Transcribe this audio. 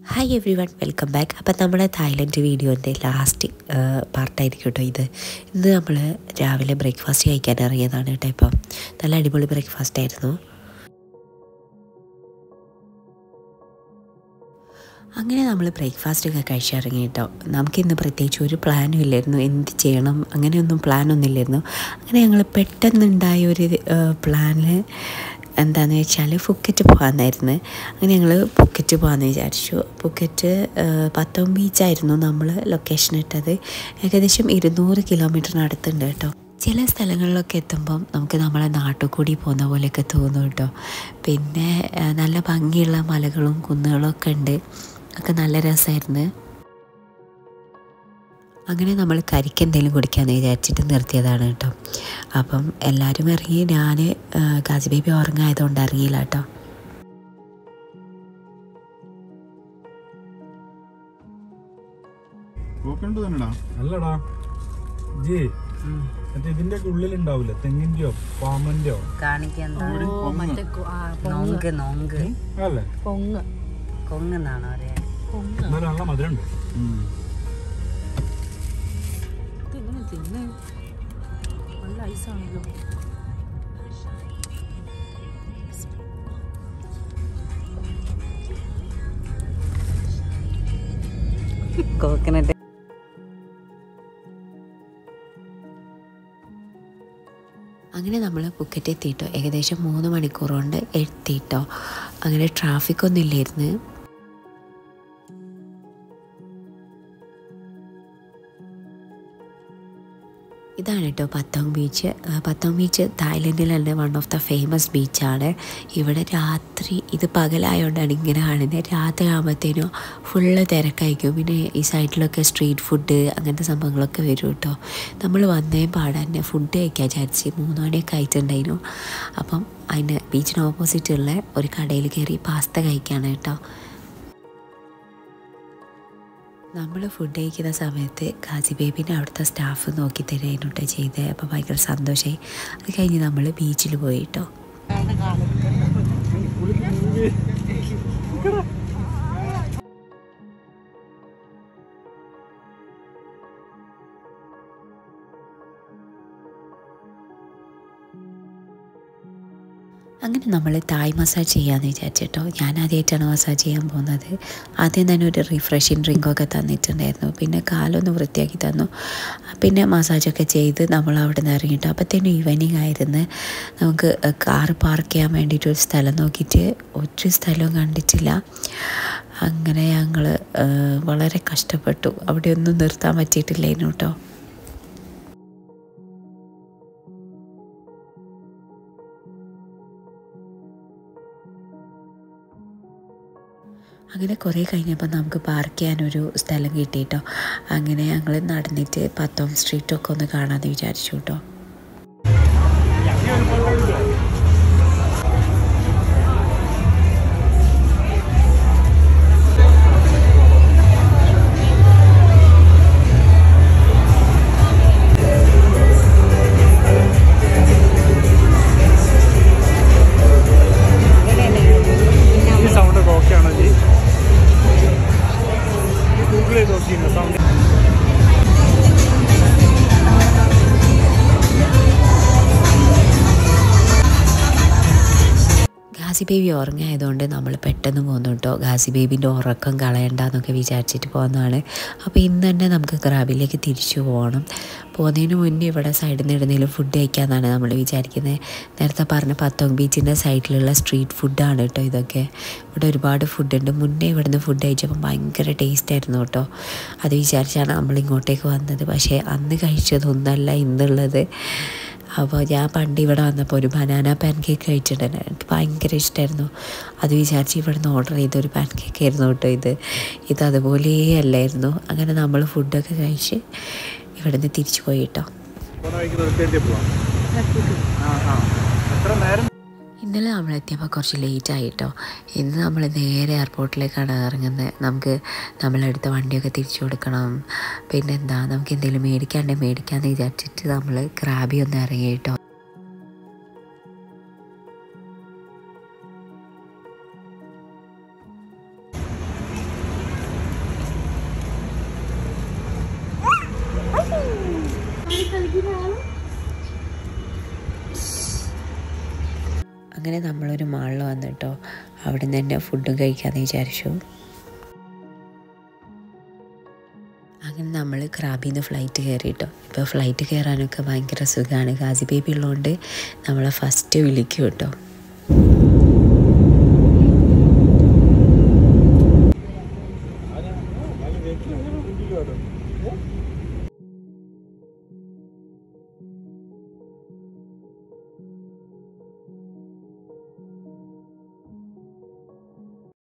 Hi everyone welcome back അപ്പം നമ്മുടെ Thailand വീഡിയോൻ്റെ ലാസ്റ്റ് പാർട്ടായിരിക്കും കേട്ടോ ഇത് ഇന്ന് നമ്മൾ രാവിലെ ബ്രേക്ക്ഫാസ്റ്റ് കഴിക്കാൻ ഇറങ്ങിയതാണ് കേട്ടോ ഇപ്പം നല്ല അടിപൊളി ബ്രേക്ക്ഫാസ്റ്റ് ആയിരുന്നു അങ്ങനെ നമ്മൾ ബ്രേക്ക്ഫാസ്റ്റ് ഒക്കെ കഴിച്ചിറങ്ങി കേട്ടോ നമുക്കിന്ന് പ്രത്യേകിച്ച് ഒരു പ്ലാനും ഇല്ലായിരുന്നു എന്ത് ചെയ്യണം അങ്ങനെയൊന്നും പ്ലാനൊന്നും ഇല്ലായിരുന്നു അങ്ങനെ ഞങ്ങൾ പെട്ടെന്നുണ്ടായ ഒരു പ്ലാന് എന്താണെന്ന് വെച്ചാൽ ഫുക്കറ്റ് പോകാമെന്നായിരുന്നു അങ്ങനെ ഞങ്ങൾ പുക്കറ്റ് പോകാമെന്ന് വിചാരിച്ചു പുക്കറ്റ് പത്തോം ബീച്ചായിരുന്നു നമ്മൾ ലൊക്കേഷൻ ഇട്ടത് ഏകദേശം ഇരുന്നൂറ് കിലോമീറ്ററിനടുത്തുണ്ട് കേട്ടോ ചില സ്ഥലങ്ങളിലൊക്കെ എത്തുമ്പം നമുക്ക് നമ്മളെ നാട്ടിൽ കൂടി പോകുന്ന പോലെയൊക്കെ തോന്നും കേട്ടോ പിന്നെ നല്ല ഭംഗിയുള്ള മലകളും കുന്നുകളും ഒക്കെ ഉണ്ട് ഒക്കെ നല്ല രസമായിരുന്നു അങ്ങനെ നമ്മൾ കരിക്ക് എന്തെങ്കിലും കുടിക്കാമെന്ന് വിചാരിച്ചിട്ട് നിർത്തിയതാണ് കേട്ടോ അപ്പം എല്ലാവരും ഇറങ്ങി ഞാൻ കാജി ബേബി ഉറങ്ങായതുകൊണ്ട് ഇറങ്ങിയില്ല കേട്ടോ കോക്കണ്ട് തന്നെടാ അല്ലടാ ജി മറ്റേ ഇതിന്റെ ഒക്കെ ഉള്ളിലുണ്ടാവില്ല തെങ്ങിന്റെയോ പാമ്പന്റെയോ കാണിക്കാൻ ഇവിടെ പൊങ്ങ്. നൊങ്ക് നൊങ്ക് അല്ലേ പൊങ്ങ് കൊങ്ങെന്നാണോ പറയാ പൊങ്ങ് എന്നാലും നല്ല മധുരമുണ്ട് ഉം. തിന്നെ തിന്നെ നല്ല ഐസാണല്ലോ കോക്കനട്ട് അങ്ങനെ നമ്മൾ പുക്കറ്റ് എത്തിയിട്ടോ ഏകദേശം മൂന്ന് മണിക്കൂർ കൊണ്ട് എത്തിയിട്ടോ അങ്ങനെ ട്രാഫിക് ഒന്നും ഇല്ലായിരുന്നു ഇതാണ് കേട്ടോ പത്തോങ് ബീച്ച് പത്തോങ് ബീച്ച് തായ്ലൻഡിൽ തന്നെ വൺ ഓഫ് ദ ഫേമസ് ബീച്ചാണ് ഇവിടെ രാത്രി ഇത് പകലായതുകൊണ്ടാണ് ഇങ്ങനെ കാണുന്നത് രാത്രി ആകുമ്പോഴത്തേനും ഫുള്ള് തിരക്കായിരിക്കും പിന്നെ ഈ സൈഡിലൊക്കെ സ്ട്രീറ്റ് ഫുഡ് അങ്ങനത്തെ സംഭവങ്ങളൊക്കെ വരും കേട്ടോ നമ്മൾ വന്നേ പാടെ തന്നെ ഫുഡ് കഴിക്കാൻ വിചാരിച്ച് മൂന്ന് മണിയൊക്കെ ആയിട്ടുണ്ടായിരുന്നു അപ്പം അതിന് ബീച്ചിന് ഓപ്പോസിറ്റുള്ള ഒരു കടയിൽ കയറി പാസ്ത കഴിക്കാണ് കേട്ടോ നമ്മൾ ഫുഡ് കഴിക്കുന്ന സമയത്ത് കാജി ബേബിനെ അവിടുത്തെ സ്റ്റാഫ് നോക്കി തരാനുട്ടോ ചെയ്തത് അപ്പോൾ ഭയങ്കര സന്തോഷമായി അത് കഴിഞ്ഞ് നമ്മൾ ബീച്ചിൽ പോയി കേട്ടോ അങ്ങനെ നമ്മൾ തായ് മസാജ് ചെയ്യാമെന്ന് വിചാരിച്ചിട്ടോ ഞാൻ ആദ്യമായിട്ടാണ് മസാജ് ചെയ്യാൻ പോകുന്നത് ആദ്യം തന്നെ ഒരു റിഫ്രഷിങ് ഡ്രിങ്കൊക്കെ തന്നിട്ടുണ്ടായിരുന്നു പിന്നെ കാലൊന്ന് വൃത്തിയാക്കി തന്നു പിന്നെ മസാജൊക്കെ ചെയ്ത് നമ്മൾ അവിടെ നിന്ന് ഇറങ്ങിയിട്ടു അപ്പോഴത്തേനും ഈവനിങ് ആയിരുന്നു നമുക്ക് കാർ പാർക്ക് ചെയ്യാൻ വേണ്ടിയിട്ട് ഒരു സ്ഥലം നോക്കിയിട്ട് ഒരു സ്ഥലവും കണ്ടിട്ടില്ല അങ്ങനെ ഞങ്ങൾ വളരെ കഷ്ടപ്പെട്ടു അവിടെ ഒന്നും നിർത്താൻ പറ്റിയിട്ടില്ലായിരുന്നു കേട്ടോ അങ്ങനെ കുറേ കഴിഞ്ഞപ്പോൾ നമുക്ക് പാർക്ക് ചെയ്യാനൊരു സ്ഥലം കിട്ടിയിട്ടോ അങ്ങനെ ഞങ്ങൾ നടന്നിട്ട് പത്തോം സ്ട്രീറ്റൊക്കെ ഒന്ന് കാണാമെന്ന് വിചാരിച്ചു കേട്ടോ ഈ സൗണ്ട് ഒക്കെ ഓക്കെ ആണോ ജി ഗൂഗിൾ ചെയ്ത് നോക്കിയിരുന്നു സൗണ്ട് ഗാസി ബേബി ഉറങ്ങായതുകൊണ്ട് നമ്മൾ പെട്ടെന്ന് പോന്നു കേട്ടോ ഗാസി ബേബിൻ്റെ ഉറക്കം കളയണ്ടെന്നൊക്കെ വിചാരിച്ചിട്ട് പോകുന്നതാണ് അപ്പോൾ ഇന്ന് തന്നെ നമുക്ക് ക്രാബിലേക്ക് തിരിച്ചു പോകണം പോകുന്നതിന് മുന്നേ ഇവിടെ സൈഡിൽ നിന്ന് ഇടുന്നതിലും ഫുഡ് കഴിക്കാമെന്നാണ് നമ്മൾ വിചാരിക്കുന്നത് നേരത്തെ പറഞ്ഞ പത്തോങ് ബീച്ചിൻ്റെ സൈഡിലുള്ള സ്ട്രീറ്റ് ഫുഡാണ് കേട്ടോ ഇതൊക്കെ ഇവിടെ ഒരുപാട് ഫുഡുണ്ട് മുന്നേ ഇവിടുന്ന് ഫുഡ് കഴിച്ചപ്പോൾ ഭയങ്കര ടേസ്റ്റ് ആയിരുന്നു കേട്ടോ അത് വിചാരിച്ചാണ് നമ്മൾ ഇങ്ങോട്ടേക്ക് വന്നത് പക്ഷേ അന്ന് കഴിച്ചതൊന്നല്ല ഇന്നുള്ളത് അപ്പോൾ ഞാൻ പണ്ട് ഇവിടെ വന്നപ്പോൾ ഒരു ബനാന പാൻ കേക്ക് കഴിച്ചിട്ടുണ്ടായിരുന്നു എനിക്ക് ഭയങ്കര ഇഷ്ടമായിരുന്നു അത് വിചാരിച്ച് ഇവിടെ നിന്ന് ഓർഡർ ചെയ്ത ഒരു പാൻ കേക്ക് ആയിരുന്നു കേട്ടോ ഇത് ഇത് അതുപോലെ അല്ലായിരുന്നു അങ്ങനെ നമ്മൾ ഫുഡൊക്കെ കഴിച്ച് ഇവിടെ നിന്ന് തിരിച്ചു പോയി കേട്ടോ പോവാം ആ ആ എത്ര നേരം ഇന്നലെ നമ്മൾ എത്തിയപ്പോൾ കുറച്ച് ലേറ്റ് ആയിട്ടോ ഇന്ന് നമ്മൾ നേരെ എയർപോർട്ടിലേക്കാണ് ഇറങ്ങുന്നത് നമുക്ക് നമ്മളെടുത്ത വണ്ടിയൊക്കെ തിരിച്ചു കൊടുക്കണം പിന്നെന്താ നമുക്ക് എന്തെങ്കിലും മേടിക്കാണ്ട് മേടിക്കാമെന്ന് വിചാരിച്ചിട്ട് നമ്മൾ ക്രാബി ഒന്ന് ഇറങ്ങി കേട്ടോ അങ്ങനെ നമ്മളൊരു മാളിൽ വന്നിട്ടോ അവിടെ നിന്ന് തന്നെ ഫുഡും കഴിക്കാമെന്ന് വിചാരിച്ചു അങ്ങനെ നമ്മൾ ക്രാബിൽ നിന്ന് ഫ്ലൈറ്റ് കയറിയിട്ടോ ഇപ്പോൾ ഫ്ലൈറ്റ് കയറാനൊക്കെ ഭയങ്കര സുഖമാണ് ഗാസി ബേബി ഉള്ളതുകൊണ്ട് നമ്മളെ ഫസ്റ്റ് വിളിക്കും കേട്ടോ